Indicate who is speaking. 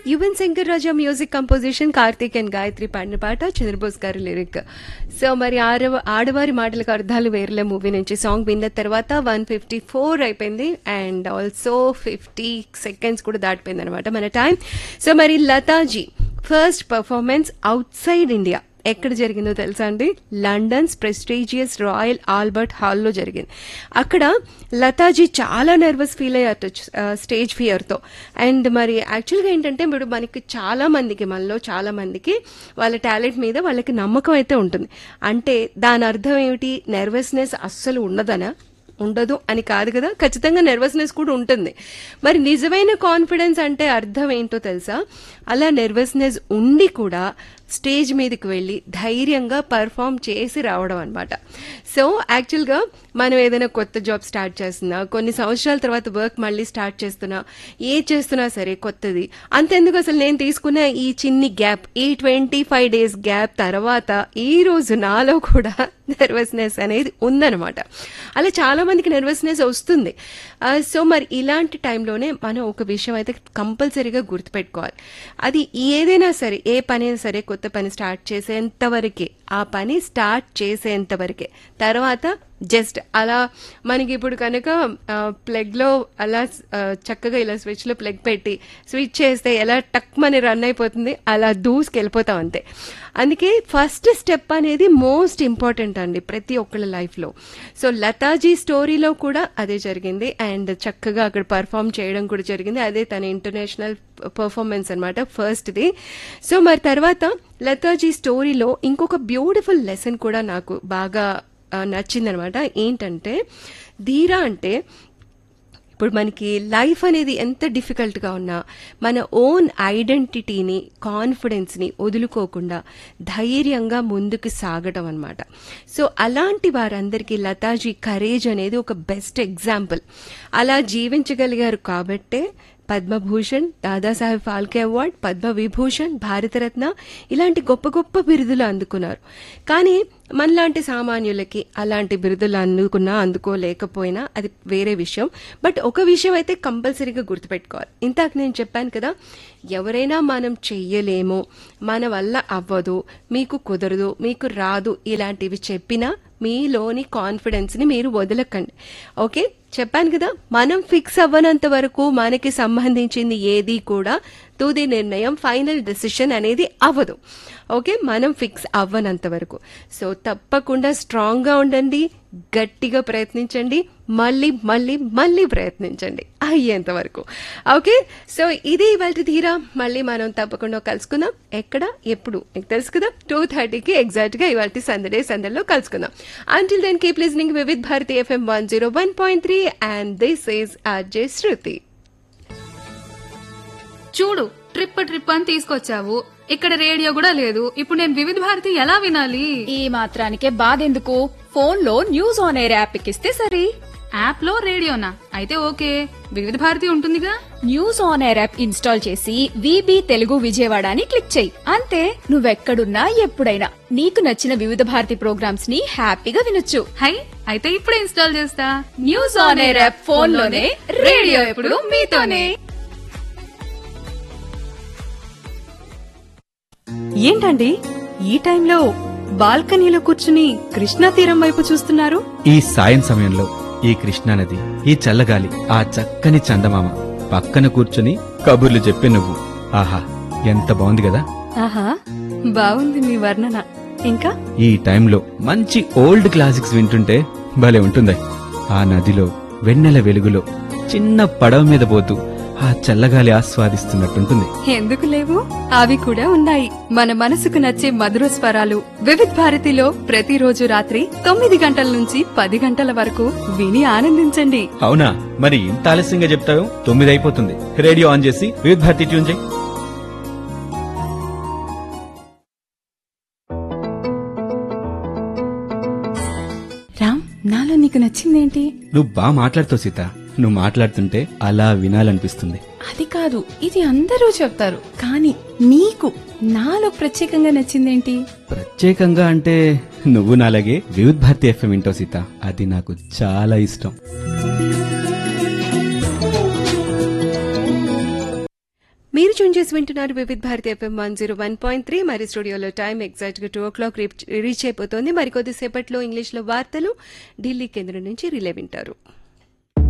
Speaker 1: Yuvan Shankar Raja music composition Karthik and Gayatri పాడిన పాట చంద్రబోస్ గారి లిరిక్ సో మరి ఆడవ ఆడవారి మాటలకు అర్థాలు వేర్లే మూవీ నుంచి సాంగ్ విన్న తర్వాత వన్ ఫిఫ్టీ ఫోర్ అయిపోయింది అండ్ ఆల్సో ఫిఫ్టీ సెకండ్స్ కూడా దాటిపోయింది అనమాట మన టైం సో మరి Lataji first performance outside India ఎక్కడ జరిగిందో తెలుసా అండి లండన్స్ ప్రెస్టీజియస్ రాయల్ ఆల్బర్ట్ హాల్లో జరిగింది అక్కడ లతాజీ చాలా నర్వస్ ఫీల్ అయ్యారు స్టేజ్ ఫియర్తో అండ్ మరి యాక్చువల్గా ఏంటంటే ఇప్పుడు మనకి చాలా మందికి మనలో చాలా మందికి వాళ్ళ టాలెంట్ మీద వాళ్ళకి నమ్మకం అయితే ఉంటుంది అంటే దాని అర్థం ఏమిటి నర్వస్నెస్ అస్సలు ఉండదనా ఉండదు అని కాదు కదా ఖచ్చితంగా నెర్వస్నెస్ కూడా ఉంటుంది మరి నిజమైన కాన్ఫిడెన్స్ అంటే అర్థం ఏంటో తెలుసా అలా నెర్వస్నెస్ ఉండి కూడా స్టేజ్ మీదకి వెళ్ళి ధైర్యంగా పర్ఫామ్ చేసి రావడం అనమాట సో యాక్చువల్గా మనం ఏదైనా కొత్త జాబ్ స్టార్ట్ చేస్తున్నా కొన్ని సంవత్సరాల తర్వాత వర్క్ మళ్ళీ స్టార్ట్ చేస్తున్నా ఏ చేస్తున్నా సరే కొత్తది అంతెందుకు అసలు నేను తీసుకున్న ఈ చిన్ని గ్యాప్ ఈ ట్వంటీ ఫైవ్ డేస్ గ్యాప్ తర్వాత ఈ రోజు నాలో కూడా నెర్వస్నెస్ అనేది ఉందన్నమాట అలా చాలా మందికి నెర్వస్నెస్ వస్తుంది ఆ, సో మరి ఇలాంటి టైంలోనే మనం ఒక విషయం అయితే కంపల్సరీగా గుర్తుపెట్టుకోవాలి అది ఏదైనా సరే ఏ పని అయినా సరే కొత్త పని స్టార్ట్ చేసేంత వరకే ఆ పని స్టార్ట్ చేసేంత వరకే తర్వాత జస్ట్ అలా మనకి ఇప్పుడు కనుక ప్లగ్లో అలా ఆ, చక్కగా ఇలా స్విచ్లో ప్లగ్ పెట్టి స్విచ్ చేస్తే ఎలా టక్ మని రన్ అయిపోతుంది అలా దూసుకెళ్ళిపోతాం అంతే అందుకే ఫస్ట్ స్టెప్ అనేది మోస్ట్ ఇంపార్టెంట్ అండి ప్రతి ఒక్కళ్ళ లైఫ్లో సో లతాజీ స్టోరీలో కూడా అదే జరిగింది అండ్ చక్కగా అక్కడ పర్ఫామ్ చేయడం కూడా జరిగింది అదే తన ఇంటర్నేషనల్ పర్ఫార్మెన్స్ అనమాట ఫస్ట్ది సో మరి తర్వాత లతాజీ స్టోరీలో ఇంకొక బ్యూటిఫుల్ లెసన్ కూడా నాకు బాగా ఆ, నచ్చిందనమాట ఏంటంటే ధీరా అంటే ఇప్పుడు మనకి లైఫ్ అనేది ఎంత డిఫికల్ట్గా ఉన్నా మన ఓన్ ఐడెంటిటీని కాన్ఫిడెన్స్ని వదులుకోకుండా ధైర్యంగా ముందుకు సాగటం అనమాట సో అలాంటి వారందరికీ లతాజీ కరేజ్ అనేది ఒక బెస్ట్ ఎగ్జాంపుల్ అలా జీవించగలిగారు కాబట్టే పద్మభూషణ్ దాదాసాహెబ్ ఫాల్కే అవార్డ్ పద్మ విభూషణ్ భారతరత్న ఇలాంటి గొప్ప గొప్ప బిరుదులు అందుకున్నారు కానీ మనలాంటి సామాన్యులకి అలాంటి బిరుదులు అందుకున్నా అందుకోలేకపోయినా అది వేరే విషయం బట్ ఒక విషయం అయితే కంపల్సరీగా గుర్తుపెట్టుకోవాలి ఇంతాక నేను చెప్పాను కదా ఎవరైనా మనం చెయ్యలేము మన వల్ల అవ్వదు మీకు కుదరదు మీకు రాదు ఇలాంటివి చెప్పినా మీలోని కాన్ఫిడెన్స్ని మీరు వదలకండి ఓకే చెప్పాను కదా మనం ఫిక్స్ అవ్వనంత వరకు మనకి సంబంధించింది ఏది కూడా తుది నిర్ణయం ఫైనల్ డెసిషన్ అనేది అవ్వదు ఓకే మనం ఫిక్స్ అవ్వనంత వరకు సో తప్పకుండా స్ట్రాంగ్గా ఉండండి గట్టిగా ప్రయత్నించండి మళ్ళీ మళ్ళీ మళ్ళీ ప్రయత్నించండి అయ్యేంత వరకు ఓకే సో ఇది ఇవాళ తీరా మళ్ళీ మనం తప్పకుండా కలుసుకుందాం ఎక్కడ ఎప్పుడు మీకు తెలుసు కదా టూ థర్టీకి ఎగ్జాక్ట్గా ఇవాళ సందడే సందడిలో కలుసుకుందాం until then keep listening Vividh Bharati FM one zero one point three and this is RJ Shruti
Speaker 2: చూడు ట్రిప్ ట్రిప్ అని తీసుకొచ్చావు ఇక్కడ రేడియో కూడా లేదు ఇప్పుడు నేను వివిధ భారతి ఎలా వినాలి
Speaker 3: ఈ మాత్రానికే బాధెందుకు ఫోన్ లో న్యూస్ ఆన్ ఎయిర్ యాప్ ఎక్కిస్తే సరి
Speaker 2: యాప్ లో రేడియోనా అయితే ఓకే వివిధ భారతి ఉంటుందిగా
Speaker 3: news on air app install చేసి విబి తెలుగు విజయవాడ అని క్లిక్ చేయి అంతే నువ్వెక్కడున్నా ఎప్పుడైనా నీకు నచ్చిన వివిధ భారతి ప్రోగ్రామ్స్ ని హ్యాపీగా వినొచ్చు
Speaker 2: హై అయితే ఇప్పుడే ఇన్స్టాల్ చేస్తా
Speaker 3: news on air app phone లోనే రేడియో ఎప్పుడు మీతోనే
Speaker 4: ఏంటండి ఈ టైంలో బాల్కనీలో కూర్చుని కృష్ణా తీరం వైపు చూస్తున్నారు
Speaker 5: ఈ సాయం సమయంలో ఈ కృష్ణానది ఈ చల్లగాలి ఆ చక్కని చందమామ పక్కన కూర్చుని కబుర్లు చెప్పే నువ్వు ఆహా ఎంత బాగుంది కదా
Speaker 4: ఆహా బాగుంది మీ వర్ణన ఇంకా
Speaker 5: ఈ టైంలో మంచి ఓల్డ్ క్లాసిక్స్ వింటుంటే భలే ఉంటుంది ఆ నదిలో వెన్నెల వెలుగులో చిన్న పడవ మీద పోతూ ఆ చల్లగాలి ఆస్వాదిస్తున్నట్టుంటుంది
Speaker 4: ఎందుకు లేవు అవి కూడా ఉన్నాయి మన మనసుకు నచ్చే మధుర స్వరాలు వివిధ్ భారతిలో ప్రతిరోజు రాత్రి తొమ్మిది గంటల నుంచి పది గంటల వరకు విని ఆనందించండి
Speaker 5: అవునా మరి ఇంత ఆలస్యంగా చెప్తావు తొమ్మిది అయిపోతుంది రేడియో ఆన్ చేసి వివిధ భారతి ట్యూన్ చేయి
Speaker 4: రామ్ నాలో నీకు నచ్చిందేంటి
Speaker 5: నువ్వు బాగా మాట్లాడుతావు సీత నువ్వు మాట్లాడుతుంటే అలా వినాలనిపిస్తుంది
Speaker 4: అది కాదు ఇది అందరూ చెప్తారు కానీ నీకు నాలో ప్రత్యేకంగా నచ్చిందేంటి
Speaker 5: ప్రత్యేకంగా అంటే నువ్వు నాలాగే వివిధ్ భారతి ఎఫ్ఎం వింటావు సీత అది నాకు చాలా ఇష్టం
Speaker 1: మీరు చూన్ చేసి వింటున్నారు Vividh Bharati FM one zero one point three మరి స్టూడియోలో టైం ఎగ్జాక్ట్ గా టూ ఓ క్లాక్ రీచ్ అయిపోతుంది మరి కొద్దిసేపట్లో ఇంగ్లీష్లో వార్తలు ఢిల్లీ కేంద్రం నుంచి రిలే వింటారు